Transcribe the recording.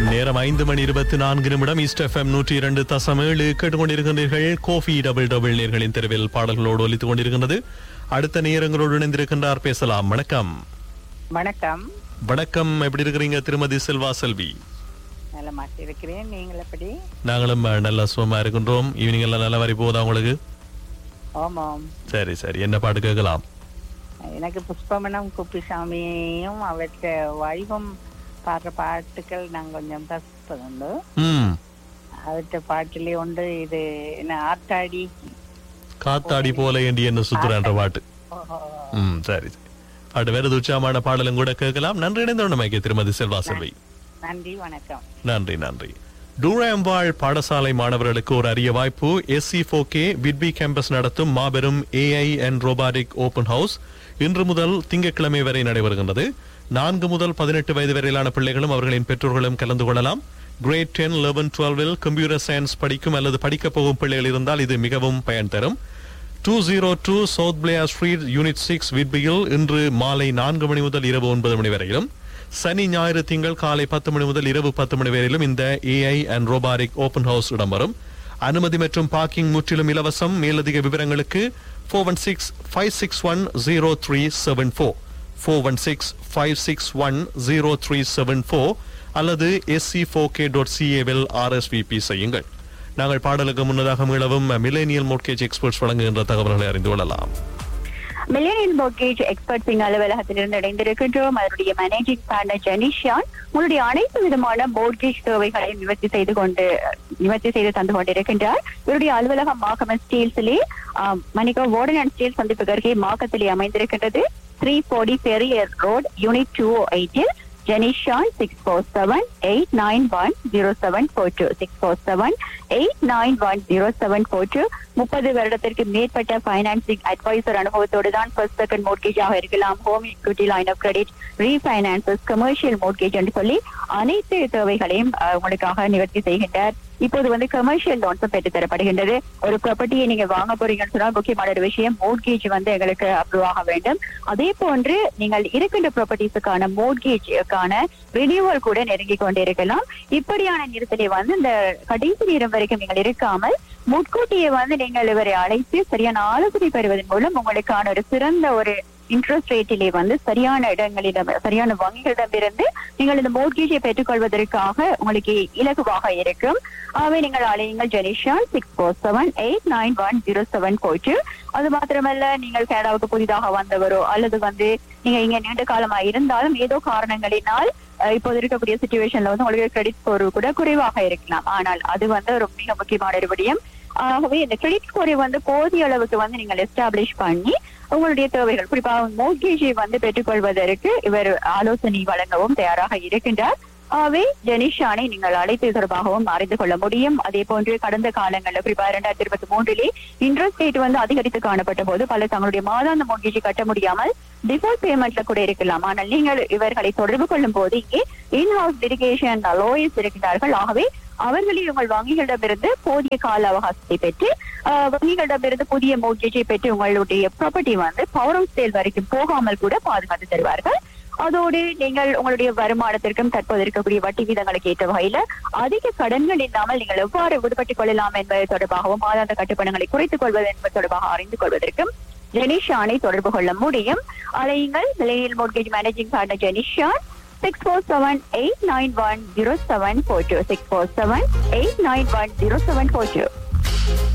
நேரம் ஐந்து மணி இருபத்தி நான்கு நிமிடம் ஈஸ்ட் எஃப்எம் நூற்றி இரண்டு தசம் ஏழு கேட்டுக்கொண்டிருக்கின்றீர்கள் கோஃபி டபுள் டபுள் நேர்களின் தெருவில் பாடல்களோடு ஒலித்துக் கொண்டிருக்கின்றது அடுத்த நேரங்களோடு இணைந்திருக்கின்றார் பேசலாம் வணக்கம் வணக்கம் வணக்கம் எப்படி இருக்கிறீங்க திருமதி செல்வா செல்வி நலமாக இருக்கிறேன் நீங்கள் எப்படி நாங்களும் அஹ், நல்லா சுகமா இருக்கின்றோம் ஈவினிங் எல்லாம் நல்ல மாதிரி போதா உங்களுக்கு ஆமாம் சரி சரி என்ன பாட்டு கேட்கலாம் எனக்கு புஷ்பமணம் குப்பிசாமியையும் அவற்றை வைபம் பாடுற பாட்டுகள் நான் கொஞ்சம் ரசிப்பதுண்டு ம் அவற்றை பாட்டிலே உண்டு இது என்ன ஆத்தாடி காத்தாடி போல ஏண்டி என்ன சுத்துறான்ற பாட்டு ம் சரி சரி பாட்டு வேற எது உற்சாகமான பாடலும் கூட கேட்கலாம் நன்றி இணைந்தோண்டமைக்கு திருமதி செல்வா செல்வி நன்றி வணக்கம் நன்றி நன்றி டூராம்பாள் பாடசாலை மாணவர்களுக்கு ஒரு அரிய வாய்ப்பு எஸ்சி கே விட்பி கேம்பஸ் நடத்தும் மாபெரும் AI and robotic open house இன்று முதல் திங்கட்கிழமை வரை நடைபெறுகின்றது நான்கு முதல் பதினெட்டு வயது வரையிலான பிள்ளைகளும் அவர்களின் பெற்றோர்களும் கலந்து கொள்ளலாம் கிரேட் டென் லெவன் டுவெல்வில் கம்ப்யூட்டர் சயின்ஸ் படிக்கும் அல்லது படிக்கப் போகும் பிள்ளைகள் இருந்தால் இது மிகவும் பயன் தரும் two zero two south Blair street unit six விட்பியில் இன்று மாலை நான்கு மணி முதல் இரவு ஒன்பது மணி வரையிலும் சனி ஞாயிறு திங்கள் காலை பத்து மணி முதல் இரவு பத்து மணி வரையிலும் இந்த AI and robotic open house இடம்பெறும் அனுமதி மற்றும் பார்க்கிங் முற்றிலும் இலவசம் மேலதிக விவரங்களுக்கு four one six five six one zero three seven four four one six five six one zero three seven four அல்லது எஸ்சி ஃபோர் கே டாட் சிஏவில் ஆர்எஸ்விபி செய்யுங்கள் நாங்கள் பாடலுக்கு முன்னதாக மீளவும் மிலேனியல் மோட்கேஜ் எக்ஸ்பர்ட்ஸ் வழங்குகின்ற தகவல்களை அறிந்து கொள்ளலாம் மில்லேனியல் மோர்கேஜ் எக்ஸ்பர்ட்ஸின் அலுவலகத்திலிருந்து இணைந்திருக்கின்றோம் அதனுடைய மேனேஜிங் பார்ட்னர் ஜெனிஷான் உங்களுடைய அனைத்து விதமான மோர்கேஜ் தேவைகளை நிவர்த்தி செய்து கொண்டு நிவர்த்தி செய்து தந்து கொண்டிருக்கின்றார் இவருடைய அலுவலகம் மாகமன் ஸ்டீல்ஸிலே மணிக்கோ வார்டன் அண்ட் ஸ்டீல் சந்திப்பு அருகே மாக்கத்திலே அமைந்திருக்கின்றது three forty Perrier road unit two எயிட்டில் Jenishan six four seven eight nine one zero seven four two six four seven eight nine one zero seven four two முப்பது வருடத்திற்கு மேற்பட்ட பைனான்சிங் அட்வைசர் அனுபவத்தோடு தான் ஃபர்ஸ்ட் செகண்ட் மோட்கேஜாக இருக்கலாம் home equity line of credit refinances commercial mortgage என்று சொல்லி அனைத்து தேவைகளையும் அஹ், உங்களுக்காக நிவர்த்தி செய்கின்றார் இப்போது வந்து கமர்ஷியல் லோன்ஸும் பெற்று தரப்படுகின்றது ஒரு ப்ராப்பர்ட்டியை நீங்க வாங்க போறீங்கன்னு சொன்னால் முக்கியமான ஒரு விஷயம் மோட்கேஜ் வந்து எங்களுக்கு அப்ரூவ் ஆக வேண்டும் அதே போன்று நீங்கள் இருக்கின்ற ப்ராப்பர்ட்டிஸுக்கான மோட்கேஜுக்கான ரினியூவல் கூட நெருங்கி கொண்டிருக்கலாம் இப்படியான நேரத்திலே வந்து இந்த கடைசி நேரம் வரைக்கும் நீங்கள் இருக்காமல் முன்கூட்டியே வந்து நீங்கள் இவரை அழைத்து சரியான ஆலோசனை பெறுவதன் மூலம் உங்களுக்கான ஒரு சிறந்த ஒரு இன்ட்ரெஸ்ட் ரேட்டிலே வந்து சரியான இடங்களிடம் சரியான வங்கிகளிடமிருந்து நீங்கள் இந்த மோட்கேஜை பெற்றுக்கொள்வதற்காக உங்களுக்கு இலகுவாக இருக்கும் ஆகவே நீங்கள் அழையுங்கள் Jenisha six four seven eight nine one zero seven four two அது மாத்திரமல்ல நீங்கள் கனடாவுக்கு புதிதாக வந்தவரோ அல்லது வந்து நீங்க இங்க நீண்ட காலமா இருந்தாலும் ஏதோ காரணங்களினால் அஹ், இப்போது இருக்கக்கூடிய சுச்சுவேஷன்ல வந்து உங்களுக்கு கிரெடிட் ஸ்கோர் கூட குறைவாக இருக்கலாம் ஆனால் அது வந்து ஒரு மிக முக்கியமான ஒரு விடயம் ஆகவே இந்த கிரெடிட் ஸ்கோரை வந்து போதிய அளவுக்கு வந்து நீங்கள் எஸ்டாப்ளிஷ் பண்ணி உங்களுடைய தேவைகள் குறிப்பாக மோட்கேஜை வந்து பெற்றுக்கொள்வதற்கு இவர் ஆலோசனை வழங்கவும் தயாராக இருக்கின்றார் ஆகவே ஜெனிஷானை நீங்கள் அழைத்து தொடர்பாகவும் அறிந்து கொள்ள முடியும் அதே போன்று கடந்த காலங்களில் குறிப்பாக இரண்டாயிரத்தி இருபத்தி மூன்றிலே இன்ட்ரெஸ்ட் ரேட் வந்து அதிகரித்து காணப்பட்ட போது பலர் தங்களுடைய மாதாந்த மோட்கேஜை கட்ட முடியாமல் டிஃபால்ட் பேமெண்ட்ல கூட இருக்கலாம் ஆனால் நீங்கள் இவர்களை தொடர்பு கொள்ளும் போது இங்கே இன்ஹவுஸ் டிரிகேஷன் லோயர்ஸ் இருக்கிறார்கள் ஆகவே அவர்களை உங்கள் வங்கிகளிடமிருந்து போதிய கால அவகாசத்தை பெற்று ஆஹ், வங்கிகளிடமிருந்து புதிய மோட்கேஜை பெற்று உங்களுடைய ப்ராப்பர்ட்டி வந்து பவர் ஆஃப் சேல் வரைக்கும் போகாமல் கூட பாதுகாத்து தருவார்கள் அதோடு நீங்கள் உங்களுடைய வருமானத்திற்கும் தற்போது இருக்கக்கூடிய வட்டி வீதங்களுக்கு ஏற்ற வகையில அதிக கடன்கள் இல்லாமல் நீங்கள் எவ்வாறு விடுபட்டுக் கொள்ளலாம் என்பது தொடர்பாகவும் மாதாந்த கட்டுப்பணங்களை குறைத்துக் கொள்வது என்பது தொடர்பாக அறிந்து கொள்வதற்கும் ஜெனிஷானை தொடர்பு கொள்ள முடியும் அலையுங்கள் millennial mortgage managing partner Jenishan six four seven eight nine one zero seven four two six four seven eight nine one zero seven four two